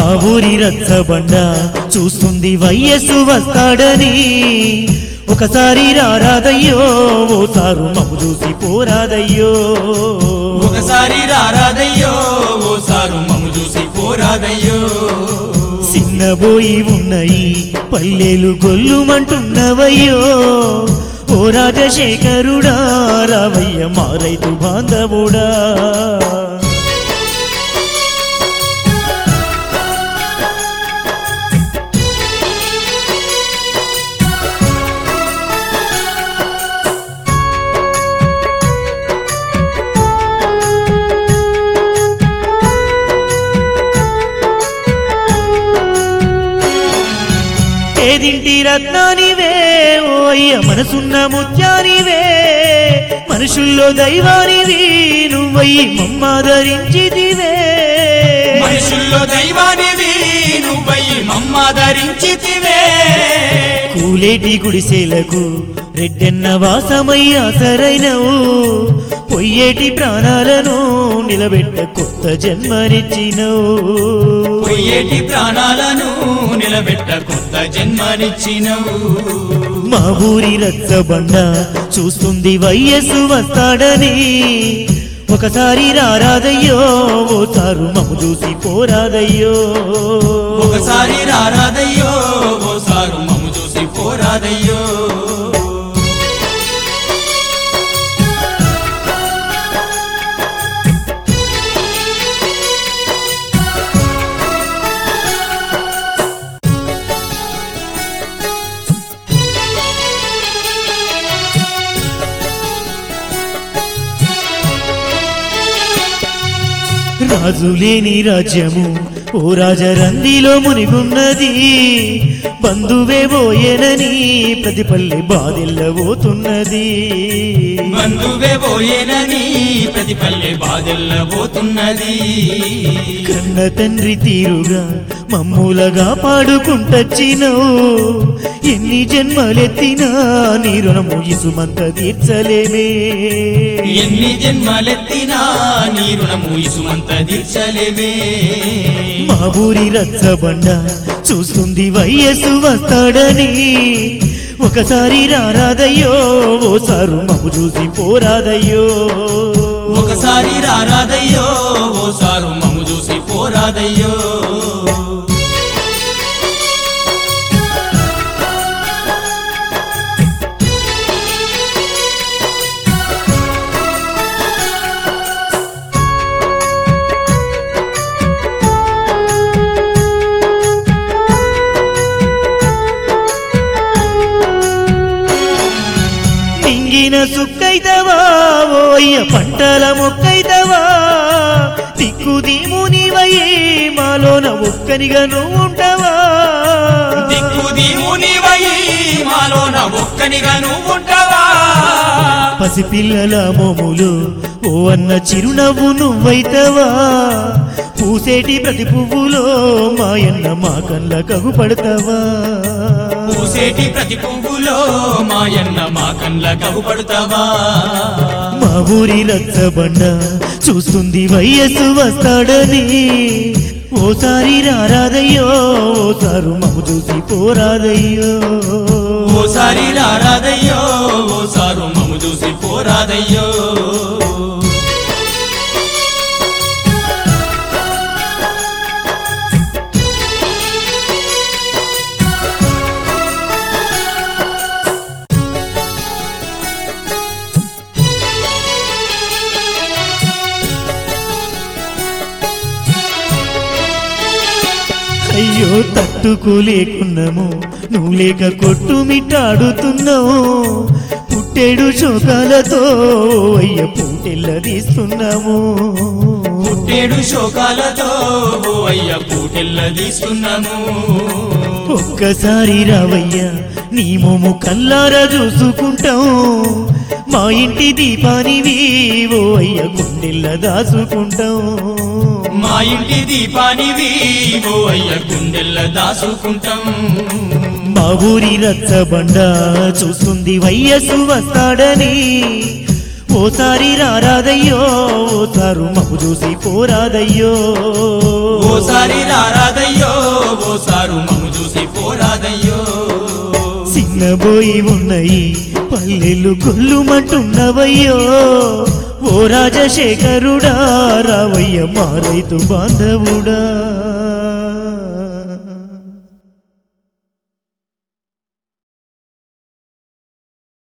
ఊరి రచ్చబండ చూస్తుంది వయస్సు వస్తాడని ఒకసారి రారాదయ్యో ఓసారు మమ్ము చూసి పోరాదయ్యో ఒకసారి రారాదయ్యో ఓసారు మమ్ము చూసి పోరాదయ్యో చిన్నబోయి ఉన్నాయి పల్లెలు గొల్లుమంటున్నవయ్యో ఓ రాజశేఖరుడా రావయ్య మా రైతు బాంధవుడా ఏదింటి రత్నానివే ఓ అయ్య మనసున్న ముత్యానివే మనుషుల్లో దైవానివి నువ్వయ్యి మమ్మాదరించిదివే మనుషుల్లో దైవానివి నువ్వయ్యి మమ్మ ధరించితివే కూలేటి గుడిసెలకు రెడ్డెన్న వాసమై ఆసరైనవు పొయ్యేటి ప్రాణాలను నిలబెట్ట కొత్త జన్మనిచ్చినవు పొయ్యేటి ప్రాణాలను నిలబెట్ట కొత్త జన్మనిచ్చినవు మా ఊరి రచ్చబండ చూస్తుంది వయస్సు వస్తాడని ఒకసారి రారాదయ్యో ఓసారు మమ్ము చూసి పోరాదయ్యో ఒకసారి రారాదయ్యో ఓసారు మమ్ము చూసి పోరాదయ్యో రాజు లేని రాజ్యము ఓ రాజరందిలో మునిగున్నది బంధువే పోయేనని ప్రతి పల్లె బాధెల్లబోతున్నది బంధువే పోయేనని ప్రతి పల్లె బాధెల్లబోతున్నది కన్న తండ్రి తీరుగా మమ్ములగా పాడుకుంటచ్చినవు ఎన్ని జన్మలెత్తినా నీ రుణము ఇసుమంత తీర్చలేమే ఎన్ని జన్మలెత్తినా నీ రుణము ఇసుమంత తీర్చలేవే మా ఊరి రచ్చబండ చూస్తుంది వయస్సు వస్తాడని ఒకసారి రారాదయ్యో ఓసారు మమ్ము చూసి పోరాదయ్యో ఒకసారి రారాదయ్యో ఓసారు మమ్ము చూసి పోరాదయ్యో మింగిన సుక్కైతవా ఓయ్య పంటల మొక్కైతవా దిక్కు దీమునివయ్యి మాలోన ఒక్కనిగా నువ్వు ఉంటావా దిక్కు దీవునివయి మాలోన ఒక్కనిగా నువ్వుంటావా పసిపిల్లల మోములు ఓ అన్న చిరునవ్వు నువ్వైతవా పూసేటి ప్రతి పువ్వులో మాయన్న మా కళ్ళ కగుపడతావా పూసేటి ప్రతి పువ్వులో మాయన్న మా కండ్ల కవుపడతావా మా ఊరి రచ్చబండ చూస్తుంది వయస్సు వస్తాడని ఓసారి రారాదయ్యో ఓసారు మమ్ము చూసి పోరాదయ్యో ఓసారి రారాదయ్యో ఓసారు మమ్ము చూసి పోరాదయ్యో అయ్యో తట్టుకోలేకున్నాము నువ్వు లేక కొట్టు మిట్టాడుతున్నావు పుట్టేడు శోకాలతో అయ్య పూటెల్ల తీస్తున్నాము పుట్టేడు శోకాలతో ఓ అయ్య పూటెల్ల తీస్తున్నాము ఒక్కసారి రావయ్యా నీ మోము కల్లారా చూసుకుంటాం మా ఇంటి దీపానివి ఓ అయ్య గుండెల్ల దాచుకుంటాం మా ఇంటి దీపానివి ఓ అయ్య గుండెల్ల దాసుకుంటాం మా ఊరి రచ్చబండ చూస్తుంది వయస్సు వస్తాడని ఓసారి రారాదయ్యో ఓసారు మగు చూసి పోరాదయ్యో ఓసారి రారాదయ్యో ఓసారు మమ్ము చూసి పోరాదయ్యో చిన్నబోయి ఉన్నాయి పల్లెలు గొల్లుమంటున్నవయ్యో ఓ రాజశేఖరుడా రావయ్య మా రైతు బాంధవుడా